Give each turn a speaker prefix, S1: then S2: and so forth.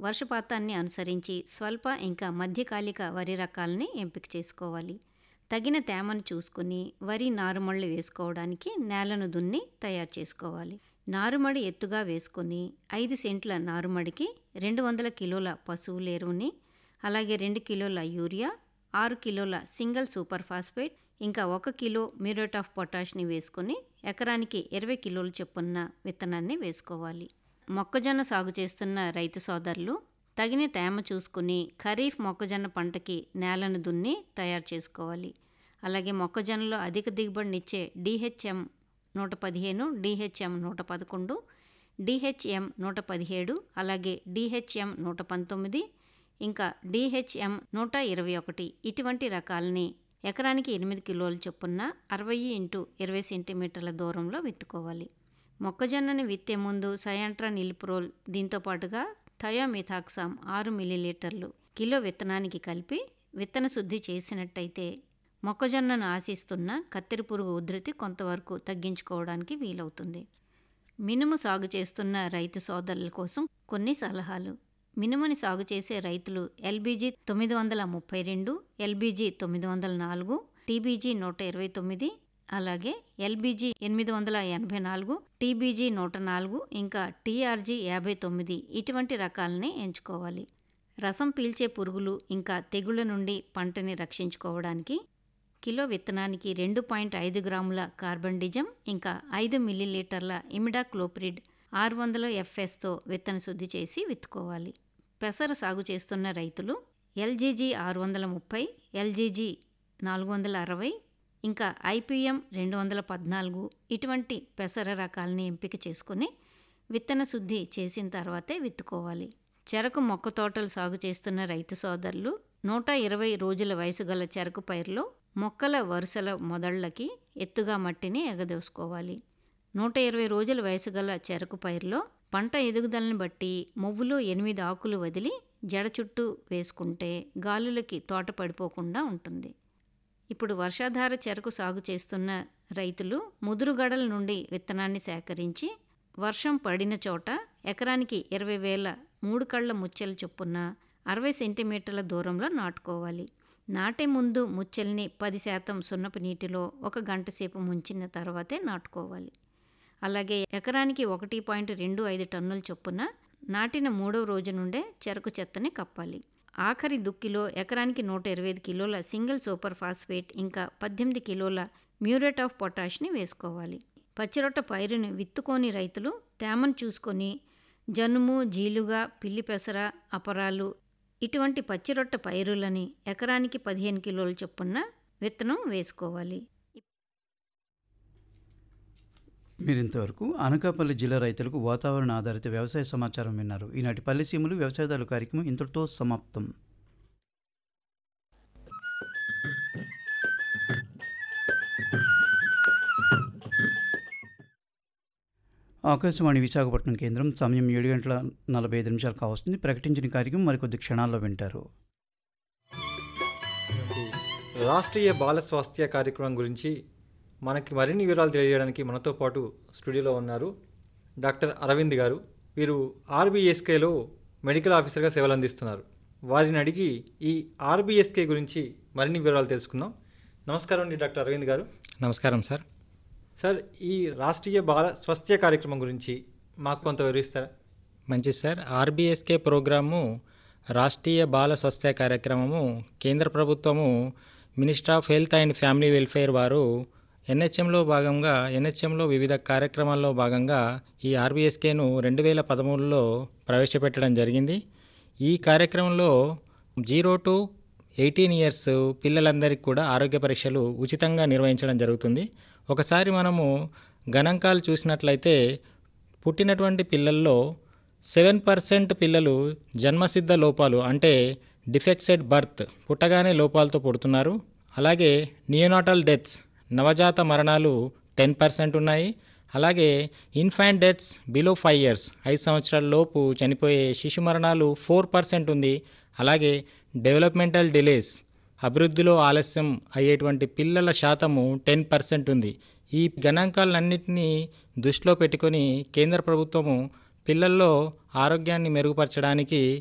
S1: వర్షపాతాన్ని అనుసరించి స్వల్ప ఇంకా మధ్యకాలిక వరి రకాలని ఎంపిక చేసుకోవాలి తగిన తేమను చూసుకుని వరి నారుమళ్ళు వేసుకోవడానికి నేలను దున్ని తయారు చేసుకోవాలి నారుమడి ఎత్తుగా వేసుకొని ఐదు సెంట్ల నారుమడికి రెండు వందల కిలోల పశువుల ఎరువుని అలాగే రెండు కిలోల యూరియా ఆరు కిలోల సింగిల్ సూపర్ ఫాస్ఫేట్ ఇంకా ఒక కిలో మ్యూరేట్ ఆఫ్ పొటాష్ని వేసుకొని ఎకరానికి ఇరవై కిలోల చొప్పున విత్తనాన్ని వేసుకోవాలి మొక్కజొన్న సాగు చేస్తున్న రైతు సోదరులు తగిన తేమ చూసుకుని ఖరీఫ్ మొక్కజొన్న పంటకి నేలను దున్ని తయారు చేసుకోవాలి అలాగే మొక్కజొన్నలో అధిక దిగుబడినిచ్చే డిహెచ్ఎం నూట పదిహేను డిహెచ్ఎం నూట పదకొండు డిహెచ్ఎం నూట పదిహేడు అలాగే డిహెచ్ఎం నూట పంతొమ్మిది ఇంకా డిహెచ్ఎం నూట ఇరవై ఒకటి ఇటువంటి రకాలని ఎకరానికి ఎనిమిది కిలోల చొప్పున అరవై ఇంటూ ఇరవై సెంటీమీటర్ల దూరంలో విత్తుకోవాలి మొక్కజొన్నని విత్తే ముందు సయాంట్రా నిలిప్రోల్ దీంతో పాటుగా థయోమిథాక్సామ్ ఆరు మిల్లీలీటర్లు కిలో విత్తనానికి కలిపి విత్తన శుద్ధి చేసినట్టయితే మొక్కజొన్నను ఆశిస్తున్న కత్తెర పురుగు ఉధృతి కొంతవరకు తగ్గించుకోవడానికి వీలవుతుంది మినుము సాగు చేస్తున్న రైతు సోదరుల కోసం కొన్ని సలహాలు మినుముని సాగు చేసే రైతులు ఎల్బీజీ తొమ్మిది వందల ముప్పై రెండు ఎల్బీజీ తొమ్మిది వందల నాలుగు టీబీజీ నూట ఇరవై తొమ్మిది అలాగే ఎల్బీజీ ఎనిమిది వందల ఎనభై నాలుగు టీబీజీ నూట నాలుగు ఇంకా టీఆర్జీ యాభై తొమ్మిది ఇటువంటి రకాలని ఎంచుకోవాలి రసం పీల్చే పురుగులు ఇంకా తెగుళ్ళ నుండి పంటని రక్షించుకోవడానికి కిలో విత్తనానికి రెండు పాయింట్ ఐదు గ్రాముల కార్బన్ డిజం ఇంకా ఐదు మిల్లీలీటర్ల ఇమిడాక్లోప్రిడ్ ఆరు వందల ఎఫ్ఎస్తో విత్తన శుద్ధి చేసి విత్తుకోవాలి పెసర సాగు చేస్తున్న రైతులు ఎల్జీజీ ఆరు వందల ముప్పై ఎల్జీజీ నాలుగు వందల అరవై ఇంకా ఐపీఎం రెండు వందల పద్నాలుగు ఇటువంటి పెసర రకాలని ఎంపిక చేసుకుని విత్తన శుద్ధి చేసిన తర్వాతే విత్తుకోవాలి చెరకు మొక్క తోటలు సాగు చేస్తున్న రైతు సోదరులు నూట ఇరవై రోజుల వయసు గల చెరకు పైరులో మొక్కల వరుసల మొదళ్లకి ఎత్తుగా మట్టిని ఎగదోసుకోవాలి నూట ఇరవై రోజుల వయసు గల చెరకు పైరులో పంట ఎదుగుదలని బట్టి మొవ్వులో ఎనిమిది ఆకులు వదిలి జడ చుట్టూ వేసుకుంటే గాలులకి తోట పడిపోకుండా ఉంటుంది ఇప్పుడు వర్షాధార చెరకు సాగు చేస్తున్న రైతులు ముదురుగడల నుండి విత్తనాన్ని సేకరించి వర్షం పడిన చోట ఎకరానికి ఇరవై వేల మూడు కళ్ళ ముచ్చెల చొప్పున అరవై సెంటీమీటర్ల దూరంలో నాటుకోవాలి నాటే ముందు ముచ్చెల్ని పది శాతం సున్నపు నీటిలో ఒక గంట సేపు ముంచిన తర్వాతే నాటుకోవాలి అలాగే ఎకరానికి ఒకటి పాయింట్ రెండు ఐదు టన్నుల చొప్పున నాటిన మూడవ రోజు నుండే చెరకు చెత్తని కప్పాలి ఆఖరి దుక్కిలో ఎకరానికి నూట ఇరవై ఐదు కిలోల సింగిల్ సూపర్ ఫాస్ఫేట్ ఇంకా పద్దెనిమిది కిలోల మ్యూరేట్ ఆఫ్ పొటాష్ని వేసుకోవాలి పచ్చిరొట్ట పైరుని విత్తుకోని రైతులు తేమను చూసుకొని జనుము జీలుగా పిల్లి పెసర అపరాలు ఇటువంటి పచ్చిరొట్ట పైరులని ఎకరానికి పదిహేను కిలోల చొప్పున విత్తనం వేసుకోవాలి
S2: మీరు ఇంతవరకు అనకాపల్లి జిల్లా రైతులకు వాతావరణ ఆధారిత వ్యవసాయ సమాచారం విన్నారు ఈనాటి పల్లె సీములు వ్యవసాయదారుల కార్యక్రమం ఇంతటితో సమాప్తం ఆకాశవాణి విశాఖపట్నం కేంద్రం సమయం ఏడు గంటల నలభై ఐదు నిమిషాలు కావస్తుంది ప్రకటించిన కార్యక్రమం మరికొద్ది క్షణాల్లో వింటారు
S3: రాష్ట్రీయ బాల స్వాస్థ్య కార్యక్రమం గురించి మనకి మరిన్ని వివరాలు తెలియజేయడానికి మనతో పాటు స్టూడియోలో ఉన్నారు డాక్టర్ అరవింద్ గారు వీరు ఆర్బీఎస్కేలో మెడికల్ ఆఫీసర్గా సేవలు అందిస్తున్నారు వారిని అడిగి ఈ ఆర్బీఎస్కే గురించి మరిన్ని వివరాలు తెలుసుకుందాం నమస్కారం అండి డాక్టర్ అరవింద్ గారు
S4: నమస్కారం సార్
S3: సార్ ఈ రాష్ట్రీయ బాల స్వాస్థ్య కార్యక్రమం గురించి మాకు కొంత వివరిస్తారా
S4: మంచిది sir RBSK programme Rashtriya Bal Swasthya కార్యక్రమము కేంద్ర ప్రభుత్వము minister of health and family welfare వారు ఎన్హెచ్ఎంలో భాగంగా ఎన్హెచ్ఎంలో వివిధ కార్యక్రమాల్లో భాగంగా ఈ ఆర్బీఎస్కేను రెండు వేల పదమూడులో ప్రవేశపెట్టడం జరిగింది ఈ కార్యక్రమంలో జీరో టు ఎయిటీన్ ఇయర్స్ పిల్లలందరికీ కూడా ఆరోగ్య పరీక్షలు ఉచితంగా నిర్వహించడం జరుగుతుంది ఒకసారి మనము గణాంకాలు చూసినట్లయితే పుట్టినటువంటి పిల్లల్లో సెవెన్ పర్సెంట్ పిల్లలు జన్మసిద్ధ లోపాలు అంటే డిఫెక్ట్సెడ్ బర్త్ పుట్టగానే లోపాలతో పుడుతున్నారు అలాగే నియోనాటల్ డెత్స్ నవజాత మరణాలు టెన్ పర్సెంట్ ఉన్నాయి అలాగే infant deaths below five years ఐదు సంవత్సరాల లోపు చనిపోయే శిశు మరణాలు ఫోర్ పర్సెంట్ ఉంది అలాగే డెవలప్మెంటల్ డిలేస్ అభివృద్ధిలో ఆలస్యం అయ్యేటువంటి పిల్లల శాతము టెన్ పర్సెంట్ ఉంది ఈ గణాంకాలన్నింటినీ దృష్టిలో పెట్టుకొని కేంద్ర ప్రభుత్వము పిల్లల్లో ఆరోగ్యాన్ని మెరుగుపరచడానికి